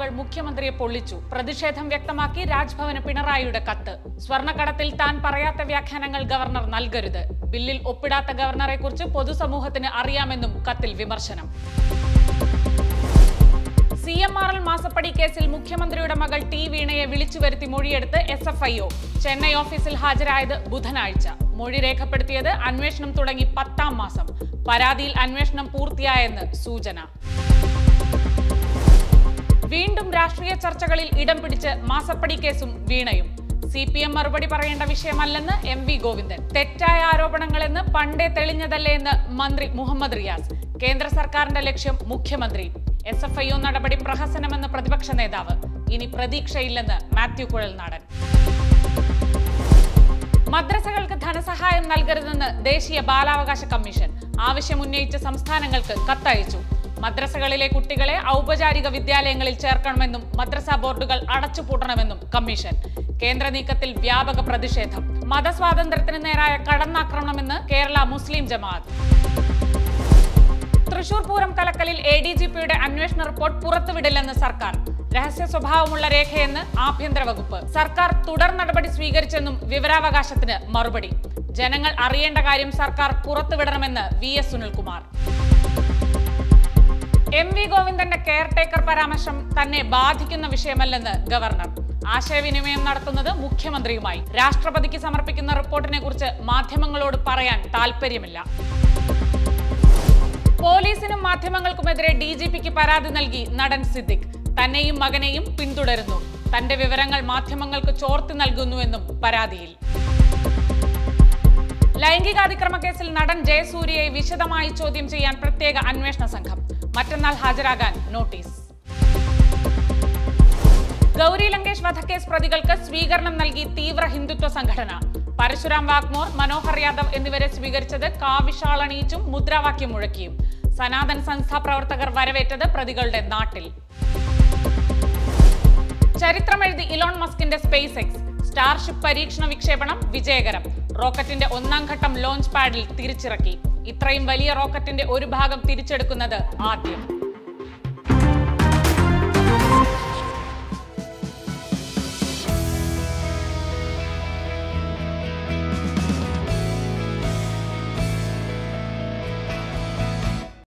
നേതാക്കൾ മുഖ്യമന്ത്രിയെ പൊള്ളിച്ചു പ്രതിഷേധം വ്യക്തമാക്കി രാജ്ഭവന് പിണറായിയുടെ കത്ത് സ്വർണ്ണക്കടത്തിൽ താൻ പറയാത്ത വ്യാഖ്യാനങ്ങൾ ഗവർണർ നൽകരുത് ബില്ലിൽ ഒപ്പിടാത്ത ഗവർണറെക്കുറിച്ച് പൊതുസമൂഹത്തിന് അറിയാമെന്നും കത്തിൽ വിമർശനം സി എം ആർ എൽ മാസപ്പടി കേസിൽ മുഖ്യമന്ത്രിയുടെ മകൾ ടി വീണയെ വിളിച്ചു വരുത്തി മൊഴിയെടുത്ത് S F I O Chennai ഓഫീസിൽ ഹാജരായത് ബുധനാഴ്ച മൊഴി രേഖപ്പെടുത്തിയത് അന്വേഷണം തുടങ്ങി പത്താം മാസം പരാതിയിൽ അന്വേഷണം പൂർത്തിയായെന്ന് സൂചന വീണ്ടും രാഷ്ട്രീയ ചർച്ചകളിൽ ഇടം പിടിച്ച് മാസപ്പടി കേസും വീണയും സി പി എം മറുപടി പറയേണ്ട വിഷയമല്ലെന്ന് എം വി ഗോവിന്ദൻ തെറ്റായ ആരോപണങ്ങളെന്ന് പണ്ടേ തെളിഞ്ഞതല്ലേ എന്ന് മന്ത്രി മുഹമ്മദ് റിയാസ് കേന്ദ്ര സർക്കാരിന്റെ ലക്ഷ്യം മുഖ്യമന്ത്രി എസ് എഫ് ഐ ഒ നടപടി പ്രഹസനമെന്ന് പ്രതിപക്ഷ നേതാവ് ഇനി പ്രതീക്ഷയില്ലെന്ന് മാത്യു കുഴൽനാടൻ മദ്രസകൾക്ക് ധനസഹായം നൽകരുതെന്ന് ദേശീയ ബാലാവകാശ കമ്മീഷൻ ആവശ്യമുന്നയിച്ച സംസ്ഥാനങ്ങൾക്ക് കത്തയച്ചു മദ്രസകളിലെ കുട്ടികളെ ഔപചാരിക വിദ്യാലയങ്ങളിൽ ചേർക്കണമെന്നും മദ്രസ ബോർഡുകൾ അടച്ചുപൂട്ടണമെന്നും കമ്മീഷൻ കേന്ദ്ര നീക്കത്തിൽ വ്യാപക പ്രതിഷേധം മതസ്വാതന്ത്ര്യത്തിന് നേരായ കടന്നാക്രമണമെന്ന് കേരള മുസ്ലിം ജമാഅത്ത് തൃശൂർ പൂരം കലക്കലിൽ എ ഡി ജി പിയുടെ അന്വേഷണ റിപ്പോർട്ട് പുറത്തുവിടില്ലെന്ന് സർക്കാർ രഹസ്യ സ്വഭാവമുള്ള രേഖയെന്ന് ആഭ്യന്തര വകുപ്പ് സർക്കാർ തുടർ നടപടി സ്വീകരിച്ചെന്നും വിവരാവകാശത്തിന് മറുപടി ജനങ്ങൾ അറിയേണ്ട കാര്യം സർക്കാർ പുറത്തുവിടണമെന്ന് V S Sunilkumar M V ഗോവിന്ദന്റെ കെയർടേക്കർ പരാമർശം തന്നെ ബാധിക്കുന്ന വിഷയമല്ലെന്ന് ഗവർണർ ആശയവിനിമയം നടത്തുന്നത് മുഖ്യമന്ത്രിയുമായി രാഷ്ട്രപതിക്ക് സമർപ്പിക്കുന്ന റിപ്പോർട്ടിനെ കുറിച്ച് മാധ്യമങ്ങളോട് പറയാൻ താൽപ്പര്യമില്ല പോലീസിനും മാധ്യമങ്ങൾക്കുമെതിരെ ഡി ജി പിക്ക് പരാതി നൽകി നടൻ സിദ്ദിഖ് തന്നെയും മകനെയും പിന്തുടരുന്നു തന്റെ വിവരങ്ങൾ മാധ്യമങ്ങൾക്ക് ചോർത്തി നൽകുന്നുവെന്നും പരാതിയിൽ ലൈംഗികാതിക്രമ കേസിൽ നടൻ ജയസൂര്യയെ വിശദമായി ചോദ്യം ചെയ്യാൻ പ്രത്യേക അന്വേഷണ സംഘം മറ്റന്നാൾ ഹാജരാകാൻ നോട്ടീസ് ഗൗരി ലങ്കേഷ് വധക്കേസ് പ്രതികൾക്ക് സ്വീകരണം നൽകി തീവ്ര ഹിന്ദുത്വ സംഘടന പരശുരാം വാഗ്മോർ മനോഹർ യാദവ് എന്നിവരെ സ്വീകരിച്ചത് കാവിഷാളണിയിച്ചും മുദ്രാവാക്യം മുഴക്കിയും സനാതൻ സംസ്ഥാ പ്രവർത്തകർ വരവേറ്റത് പ്രതികളുടെ നാട്ടിൽ ചരിത്രമെഴുതി ഇലോൺ മസ്കിന്റെ സ്പേസ് എക്സ് സ്റ്റാർഷിപ്പ് പരീക്ഷണ വിക്ഷേപണം വിജയകരം റോക്കറ്റിന്റെ ഒന്നാം ഘട്ടം ലോഞ്ച് പാഡിൽ തിരിച്ചിറക്കി ഇത്രയും വലിയ റോക്കറ്റിന്റെ ഒരു ഭാഗം തിരിച്ചെടുക്കുന്നത് ആദ്യം